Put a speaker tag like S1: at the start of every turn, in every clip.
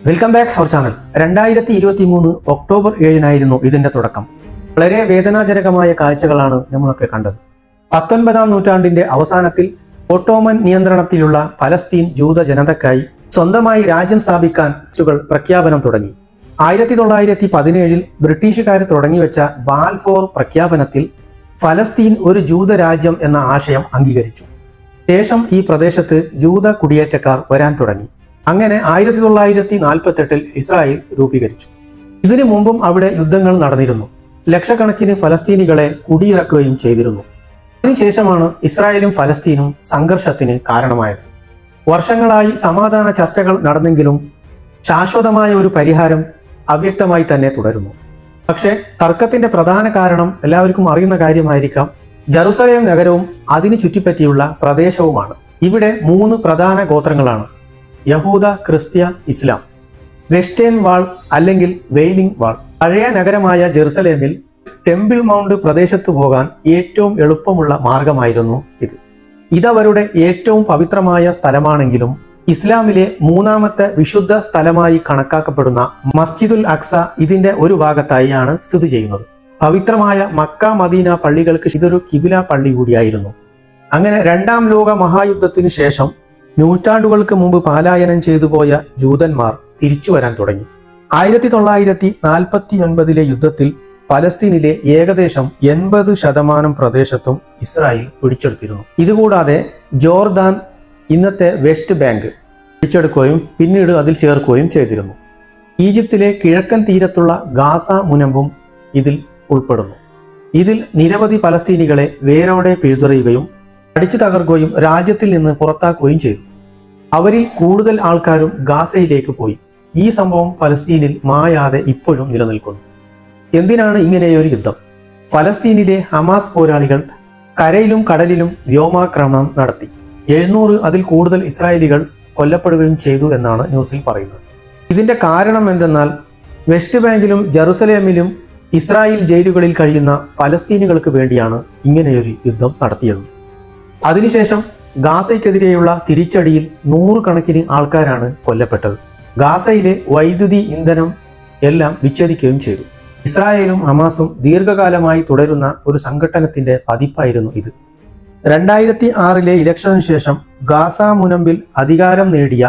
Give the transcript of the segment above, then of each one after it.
S1: welcome back our channel രണ്ടായിരത്തി ഇരുപത്തി മൂന്ന് ഒക്ടോബർ ഏഴിനായിരുന്നു ഇതിന്റെ തുടക്കം വളരെ വേദനാജനകമായ കാഴ്ചകളാണ് നമ്മളൊക്കെ കണ്ടത് പത്തൊൻപതാം നൂറ്റാണ്ടിന്റെ അവസാനത്തിൽ ഒട്ടോമൻ നിയന്ത്രണത്തിലുള്ള പലസ്തീൻ ജൂത ജനതക്കായി സ്വന്തമായി രാജ്യം സ്ഥാപിക്കാൻ സ്റ്റുകൾ പ്രഖ്യാപനം തുടങ്ങി ആയിരത്തി തൊള്ളായിരത്തി പതിനേഴിൽ ബ്രിട്ടീഷുകാർ തുടങ്ങിവെച്ച ബാൽഫോർ പ്രഖ്യാപനത്തിൽ ഫലസ്തീൻ ഒരു ജൂത രാജ്യം എന്ന ആശയം അംഗീകരിച്ചു ശേഷം ഈ പ്രദേശത്ത് ജൂത കുടിയേറ്റക്കാർ വരാൻ തുടങ്ങി അങ്ങനെ ആയിരത്തി തൊള്ളായിരത്തി നാൽപ്പത്തെട്ടിൽ ഇസ്രായേൽ രൂപീകരിച്ചു ഇതിനു മുമ്പും അവിടെ യുദ്ധങ്ങൾ നടന്നിരുന്നു ലക്ഷക്കണക്കിന് ഫലസ്തീനികളെ കുടിയിറക്കുകയും ചെയ്തിരുന്നു അതിനുശേഷമാണ് ഇസ്രായേലും ഫലസ്തീനും സംഘർഷത്തിന് കാരണമായത് വർഷങ്ങളായി സമാധാന ചർച്ചകൾ നടന്നെങ്കിലും ശാശ്വതമായ ഒരു പരിഹാരം അവ്യക്തമായി തന്നെ തുടരുന്നു പക്ഷേ തർക്കത്തിന്റെ പ്രധാന കാരണം എല്ലാവർക്കും അറിയുന്ന കാര്യമായിരിക്കാം ജറുസലേം നഗരവും അതിനു ചുറ്റിപ്പറ്റിയുള്ള പ്രദേശവുമാണ് ഇവിടെ മൂന്ന് പ്രധാന ഗോത്രങ്ങളാണ് യഹൂദ ക്രിസ്ത്യ ഇസ്ലാം വെസ്റ്റേൺ വാൾ അല്ലെങ്കിൽ വെയിലിംഗ് വാൾ പഴയ നഗരമായ ജെറുസലേമിൽ ടെമ്പിൾ മൗണ്ട് പ്രദേശത്ത് പോകാൻ ഏറ്റവും എളുപ്പമുള്ള മാർഗമായിരുന്നു ഇത് ഇതവരുടെ ഏറ്റവും പവിത്രമായ സ്ഥലമാണെങ്കിലും ഇസ്ലാമിലെ മൂന്നാമത്തെ വിശുദ്ധ സ്ഥലമായി കണക്കാക്കപ്പെടുന്ന മസ്ജിദുൽ അക്സ ഇതിന്റെ ഒരു ഭാഗത്തായാണ് സ്ഥിതി ചെയ്യുന്നത് പവിത്രമായ മക്ക മദീന പള്ളികൾക്ക് ഇതൊരു കിബില പള്ളി കൂടിയായിരുന്നു അങ്ങനെ രണ്ടാം ലോക മഹായുദ്ധത്തിനു ശേഷം നൂറ്റാണ്ടുകൾക്ക് മുമ്പ് പാലായനം ചെയ്തു പോയ ജൂതന്മാർ തിരിച്ചു വരാൻ തുടങ്ങി ആയിരത്തി തൊള്ളായിരത്തി നാൽപ്പത്തി ഒൻപതിലെ യുദ്ധത്തിൽ പലസ്തീനിലെ ഏകദേശം എൺപത് ശതമാനം പ്രദേശത്തും ഇസ്രായേൽ പിടിച്ചെടുത്തിരുന്നു ഇതുകൂടാതെ ജോർദാൻ ഇന്നത്തെ വെസ്റ്റ് ബാങ്ക് പിടിച്ചെടുക്കുകയും പിന്നീട് അതിൽ ചേർക്കുകയും ചെയ്തിരുന്നു ഈജിപ്തിലെ കിഴക്കൻ തീരത്തുള്ള ഗാസ മുനമ്പും ഇതിൽ ഉൾപ്പെടുന്നു ഇതിൽ നിരവധി പലസ്തീനികളെ വേരോടെ പിഴുതെറിയുകയും അടിച്ചു തകർക്കുകയും രാജ്യത്തിൽ നിന്ന് പുറത്താക്കുകയും ചെയ്തു അവരിൽ കൂടുതൽ ആൾക്കാരും ഗാസയിലേക്ക് പോയി ഈ സംഭവം ഫലസ്തീനിൽ മായാതെ ഇപ്പോഴും നിലനിൽക്കുന്നു എന്തിനാണ് ഇങ്ങനെയൊരു യുദ്ധം ഫലസ്തീനിലെ ഹമാസ് പോരാളികൾ കരയിലും കടലിലും വ്യോമാക്രമണം നടത്തി എഴുന്നൂറ് അതിൽ കൂടുതൽ ഇസ്രായേലികൾ കൊല്ലപ്പെടുകയും ചെയ്തു എന്നാണ് ന്യൂസിൽ പറയുന്നത് ഇതിന്റെ കാരണം എന്തെന്നാൽ വെസ്റ്റ് ബാങ്കിലും ജെറുസലേമിലും ഇസ്രായേൽ ജയിലുകളിൽ കഴിയുന്ന ഫലസ്തീനുകൾക്ക് വേണ്ടിയാണ് ഇങ്ങനെയൊരു യുദ്ധം നടത്തിയത് അതിനുശേഷം ഗാസയ്ക്കെതിരെയുള്ള തിരിച്ചടിയിൽ നൂറുകണക്കിന് ആൾക്കാരാണ് കൊല്ലപ്പെട്ടത് ഗാസയിലെ വൈദ്യുതി ഇന്ധനം എല്ലാം വിച്ഛേദിക്കുകയും ചെയ്തു ഇസ്രായേലും ഹമാസും ദീർഘകാലമായി തുടരുന്ന ഒരു സംഘട്ടനത്തിന്റെ പതിപ്പായിരുന്നു ഇത് രണ്ടായിരത്തി ആറിലെ ഇലക്ഷനു ശേഷം ഗാസ മുനമ്പിൽ അധികാരം നേടിയ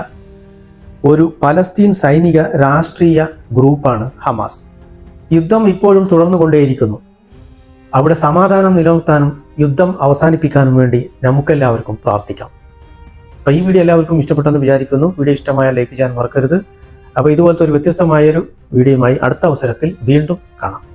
S1: ഒരു പലസ്തീൻ സൈനിക രാഷ്ട്രീയ ഗ്രൂപ്പാണ് ഹമാസ് യുദ്ധം ഇപ്പോഴും തുടർന്നുകൊണ്ടേയിരിക്കുന്നു അവിടെ സമാധാനം നിലനിർത്താനും യുദ്ധം അവസാനിപ്പിക്കാനും വേണ്ടി നമുക്കെല്ലാവർക്കും പ്രാർത്ഥിക്കാം അപ്പോൾ ഈ വീഡിയോ എല്ലാവർക്കും ഇഷ്ടപ്പെട്ടെന്ന് വിചാരിക്കുന്നു വീഡിയോ ഇഷ്ടമായ ലൈക്ക് ചെയ്യാൻ മറക്കരുത് അപ്പോൾ ഇതുപോലത്തെ ഒരു വ്യത്യസ്തമായൊരു വീഡിയോയുമായി അടുത്ത അവസരത്തിൽ വീണ്ടും കാണാം